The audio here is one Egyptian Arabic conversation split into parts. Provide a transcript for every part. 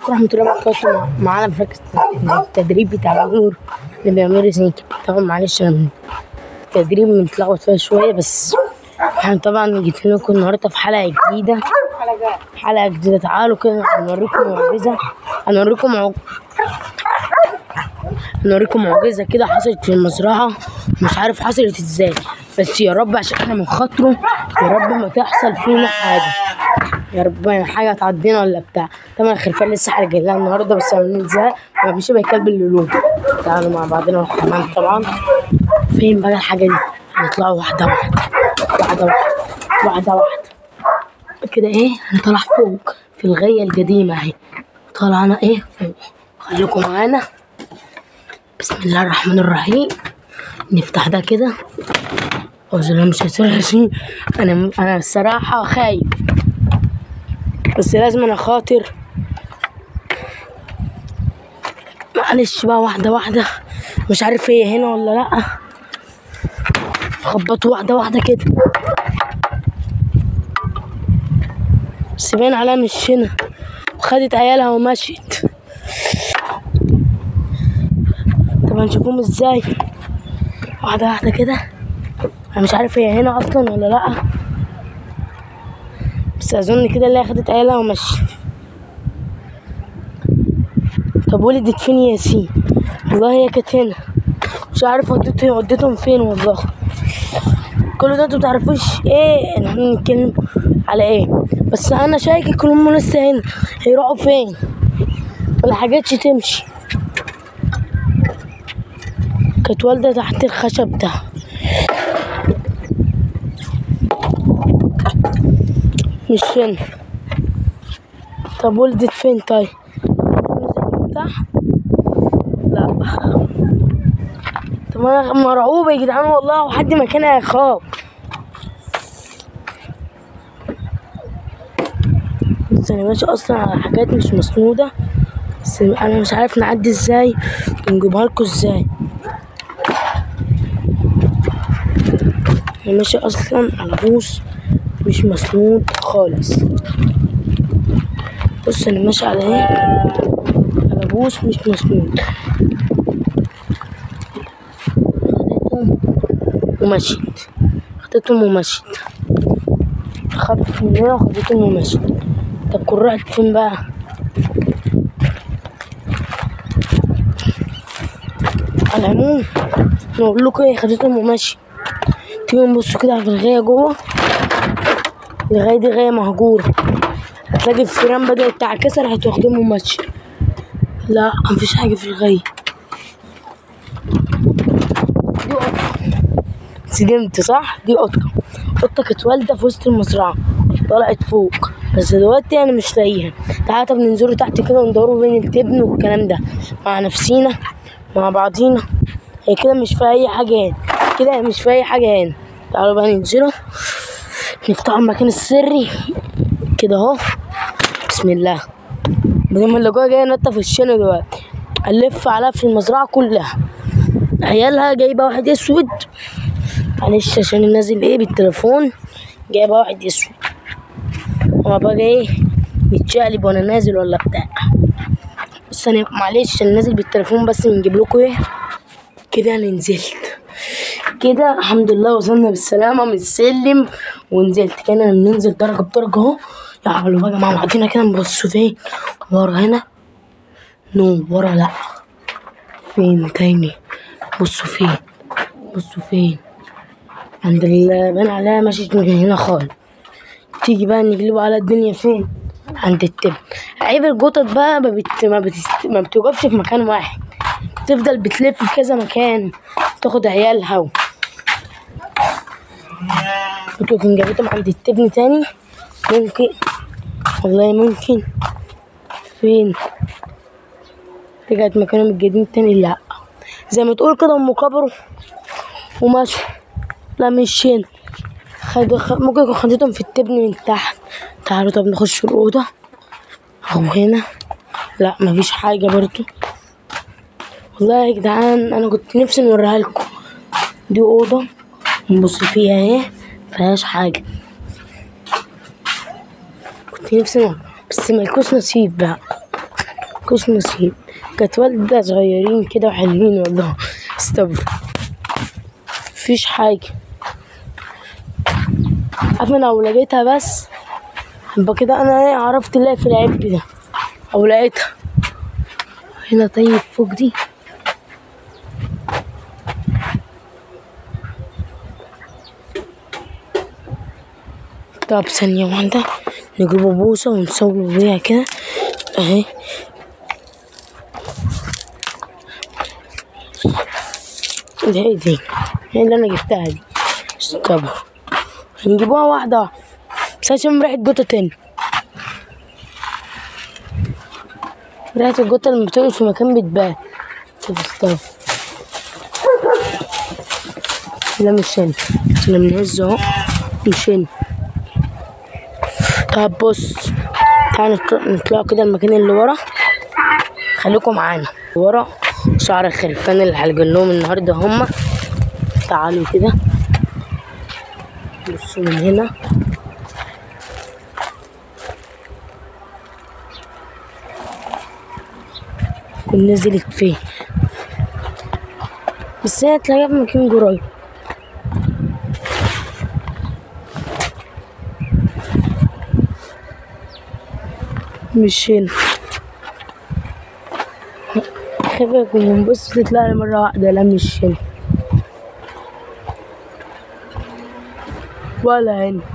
ورحمة الله وبركاته معانا في مركز التدريب بتاع النور اللي بيعملوا زنك طبعا معلش أنا من التدريب متلخبط فيها شوية بس احنا طبعا جيت لكم النهاردة في حلقة جديدة حلقة جديدة تعالوا كده هنوريكم معجزة هنوريكم معج... هنوريكم معجزة كده حصلت في المزرعة مش عارف حصلت ازاي بس يا رب عشان احنا من خاطره يا رب ما تحصل فينا حاجة يا رب يعني حاجة تعدينا ولا بتاع طبعا الخرفان لسه حرق لها النهاردة بس عاملين ازاي ما فيش بقى كلب اللولو تعالوا مع بعضنا الحمام طبعا فين بقى الحاجة دي هنطلعوا واحدة واحدة واحدة واحدة واحدة واحدة كده ايه هنطلع فوق في الغية القديمة اهي طلعنا ايه فوق خليكم معانا بسم الله الرحمن الرحيم نفتح ده كده أعوذ بالله من الشيطان الرجيم أنا أنا الصراحة خايف بس لازم أنا خاطر معلش بقى واحدة واحدة مش عارف هي هنا ولا لأ خبطوا واحدة واحدة كده بس باين عليها مش هنا وخدت عيالها ومشيت طب هنشوفهم ازاي واحدة واحدة كده انا مش عارف هي هنا اصلا ولا لا بس اظن كده اللي هي خدت عيالها ومشي طب ولدت فين ياسين والله هي كانت هنا مش عارف وديتهم وديتهم فين والله كل ده انتوا متعرفوش ايه ان احنا بنتكلم على ايه بس انا شايك هم لسه هنا هيروحوا فين ولا حاجاتش تمشي كانت والدة تحت الخشب ده مش هنا طب ولدت فين طيب نزلت من تحت لا طب انا مرعوبة يا جدعان والله وحد مكانها يخاف بس انا ماشي اصلا على حاجات مش مسنودة بس انا مش عارف نعدي ازاي ونجيبها لكم ازاي انا ماشي اصلا على بوص مش مسنود خالص بص انا ماشي على ايه على بوص مش مسنود خدتهم ومشيت خدتهم ومشيت خدت من هنا وخدتهم ومشيت طب كل رحت فين بقى على العموم نقول لكم ايه خدتهم ومشي تيجوا نبصوا كده في الغاية جوه الغاية دي غاية مهجورة هتلاقي الفيران بدأت تعكسر راحت واخدهم وماشية لا مفيش حاجة في الغاية دي قطة سجنت صح؟ دي قطة قطة كانت والدة في وسط المزرعة طلعت فوق بس دلوقتي أنا مش لاقيها تعالى طب ننزلوا تحت كده وندوروا بين التبن والكلام ده مع نفسينا مع بعضينا هي كده مش في أي حاجة هنا كده مش في أي حاجة هنا تعالوا بقى ننزلوا نفتحوا المكان السري كده اهو بسم الله بدل ما اللي جوه جايه نطه في الشنو دلوقتي هنلف عليها في المزرعه كلها عيالها جايبه واحد اسود معلش عشان نازل ايه بالتليفون جايبه واحد اسود هو بقى ايه متشقلب وانا نازل ولا بتاع بس انا معلش انا نازل بالتليفون بس بنجيب لكم ايه كده انا نزلت كده الحمد لله وصلنا بالسلامة من السلم ونزلت كده بننزل درجة بدرجة اهو يعملوا بقى مع بعضينا كده نبصوا فين ورا هنا نو ورا لا فين تاني بصوا فين بصوا فين عند البان عليها مشيت من هنا خالص تيجي بقى نقلبوا على الدنيا فين عند التبن عيب القطط بقى ما, بت... ما, بتست... ما بتوقفش في مكان واحد تفضل بتلف في كذا مكان تاخد عيالها و... ممكن جابتهم عند التبن تاني ممكن والله ممكن فين رجعت مكانهم الجديد تاني لا زي ما تقول كده هم كبروا ومشوا لا مش هنا خد... خ... ممكن يكون خدتهم في التبن من تحت تعالوا طب نخش الأوضة أو هنا لا مفيش حاجة برضو والله يا جدعان أنا كنت نفسي نوريها لكم دي أوضة نبص فيها اهي مفيهاش حاجة كنت نفسي نور بس ملكوش نصيب بقى مكوش نصيب كانت والدة صغيرين كده وحلوين والله استبر مفيش حاجة عارف انا لو لقيتها بس يبقى كده انا ايه عرفت الاقي في العب ده او لقيتها هنا طيب فوق دي طب ثانية واحدة نجيب بوسة ونصور بيها كده اهي ده هي دي هي اللي انا جبتها دي استبر هنجيبوها واحدة واحدة بس عشان ريحة جوتة تاني ريحة الجوتة لما بتقعد في مكان بتبان طب استنى لا مش هنا احنا بنهز اهو مش هنا طب بص تعالوا نطلع- نطلعوا كده المكان اللي ورا خليكم معانا ورا شعر الخرفان اللي هلقى لهم النهارده هما تعالوا كده بصوا من هنا كنت نزلت فين بس هي هتلاقيها في مكان قريب مش هنا خايفة يكون بنبص تطلع لي مرة واحدة لا مش هنا ولا هنا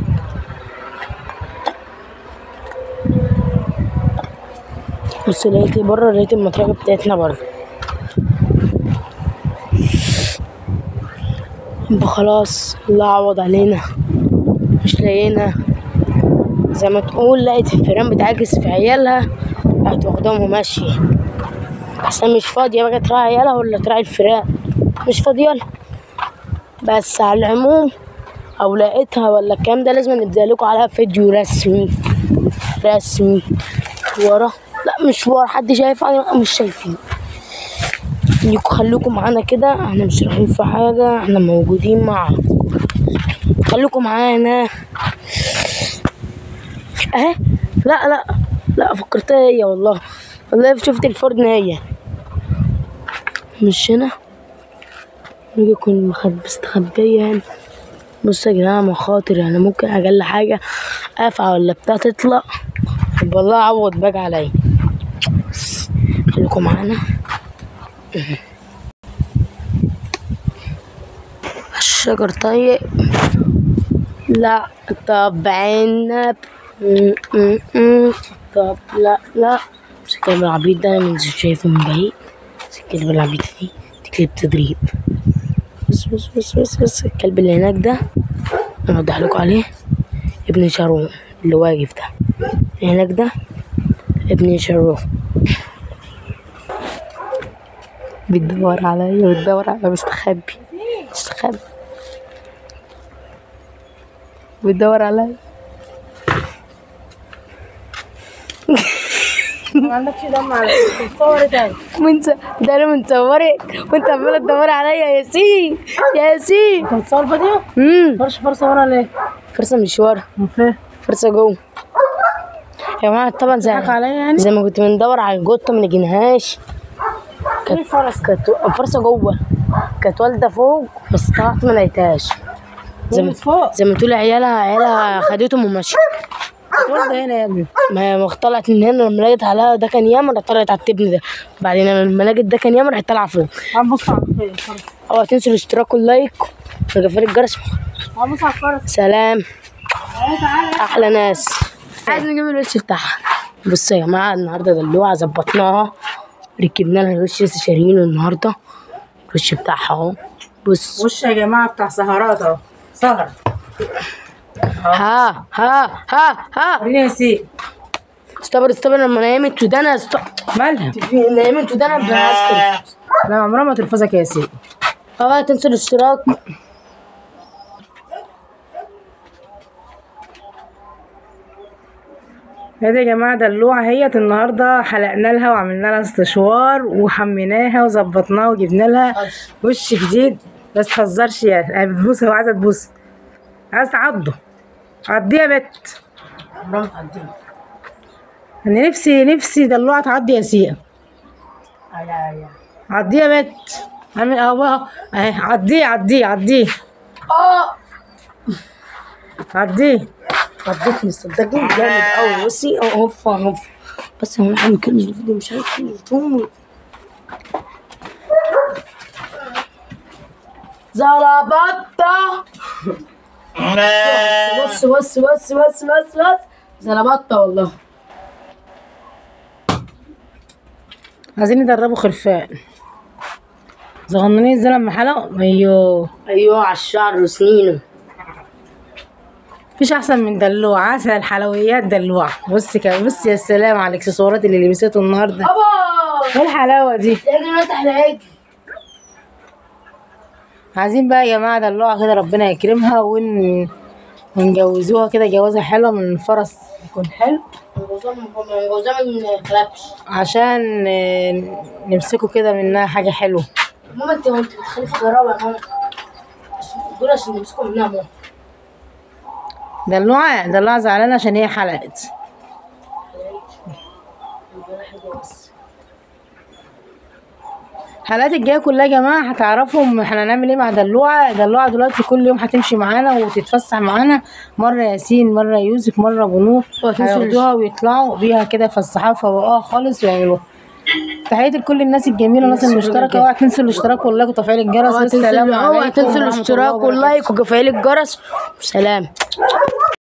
بص لقيت بره لقيت المطرقة بتاعتنا بره يبقى خلاص الله عوض علينا مش لاقينا زي ما تقول لقيت الفيران بتعاكس في عيالها راحت واخداهم وماشية بس أنا مش فاضية بقى تراعي عيالها ولا تراعي الفيران مش فاضية لها بس على العموم أو لقيتها ولا الكلام ده لازم نبدأ لكم عليها فيديو رسمي رسمي ورا لا مش ورا حد شايفها أنا مش شايفين يكو خليكم معانا كده احنا مش رايحين في حاجة احنا موجودين معاكم خليكم معانا اهي لا لا لا فكرتها هي والله والله شفت الفرن هي مش هنا ممكن يكون مخب- مستخبية يعني بصوا يا جماعة مخاطر يعني ممكن أقل حاجة أفعى ولا بتاع تطلع يبقى الله عوض بقى عليا بس خليكم معانا الشجر طيب لا طب عنب م- م- م. طب لا لا بس الكلب العبيط ده انا مش شايفه من بعيد بس الكلب العبيط دي دي كلب تدريب بس بس بس بس بس الكلب اللي هناك ده انا اوضح لكم عليه ابن شارون اللي واقف ده اللي هناك ده ابن شارون بتدور عليا بتدور على مستخبي مستخبي بتدور عليا ما عندكش دم على تصور تاني وانت ده انا متصورك وانت عماله تدور عليا يا ياسين يا ياسين انت بتصور فيديو؟ امم فرش فرصة ورا ليه؟ فرصه مش ورا اوكي فرصه جوه يا جماعه طبعا زي حق عليا يعني؟ زي ما كنت بندور على الجوته ما لقيناهاش ايه فرص؟ كانت فرصه جوه كانت والده فوق بس طلعت ما لقيتهاش زي ما من فوق زي ما تقول عيالها عيالها خدتهم ومشوا اتولد هنا يا ابني ما هي طلعت من هنا لما لقيت عليها ده كان ياما راحت طلعت على التبن ده بعدين لما لقيت ده كان ياما راحت طالعه فوق عم بص على الفرص فرص اوعى تنسوا الاشتراك واللايك وتفعيل الجرس عم بص على الفرص سلام تعالى تعالى احلى ناس عايز نجيب الوش بتاعها بصوا يا جماعه النهارده دلوعه ظبطناها ركبنا لها الوش لسه شاريينه النهارده الوش بتاعها اهو بص وش يا جماعة بتاع سهرات اهو سهر ها ها ها ها وريني يا سيدي استبر استبر لما نامت ودانا است... مالها؟ نامت ودانا بلاستر لا عمرها ما تلفزك يا سيدي اوعى تنسوا الاشتراك هذه يا جماعة دلوعة هيت النهاردة حلقنا لها وعملنا لها استشوار وحميناها وظبطناها وجبنا لها وش جديد بس تهزرش يا بتبوسها وعايزة تبوس عايزة تعضه عضيه يا بت انا نفسي نفسي دلوعه تعدي يا سيا عديه يا بت اعمل اهو اهو اهي عديه عديه عديه اه عديه عدتني صدقني جامد قوي بصي اه هف هف بس انا عامل كلمة الفيديو مش عارف ايه تومي زلبطة بص بص بص بص بص بص زلبطة والله عايزين يدربوا خرفان صغننين زي لما حلقوا ايوه ايوه على الشعر وسنينه مفيش احسن من دلوع عسل الحلويات دلوع بص كده بص يا سلام على الاكسسوارات اللي لبسته النهارده بابا ايه الحلاوه دي اجري نفتح العجل عايزين بقى يا جماعه دلوعه كده ربنا يكرمها ون... ونجوزوها كده جوازه حلوه من فرس يكون حلو جوزها جوزها من كلبش عشان آه، نمسكه كده منها حاجه حلوه ماما انت وانت بتخلي في غرابة يا ماما عشان- دول عشان يمسكوا منها ماما دلوعه دلوعه زعلانه عشان هي حلقت الحلقات الجايه كلها يا جماعه هتعرفوا احنا هنعمل ايه مع دلوعه دلوعه دلوقتي كل يوم هتمشي معانا وتتفسح معانا مره ياسين مره يوسف مره بنور وهتنسوا هياخدوها ويطلعوا بيها كده يفسحوها فوقوها خالص ويعملوها تحياتي لكل الناس الجميله والناس المشتركه اوعى تنسوا الاشتراك واللايك وتفعيل الجرس والسلام عليكم اوعى تنسوا ورحمة الله الاشتراك وبركاته. واللايك وتفعيل الجرس وسلام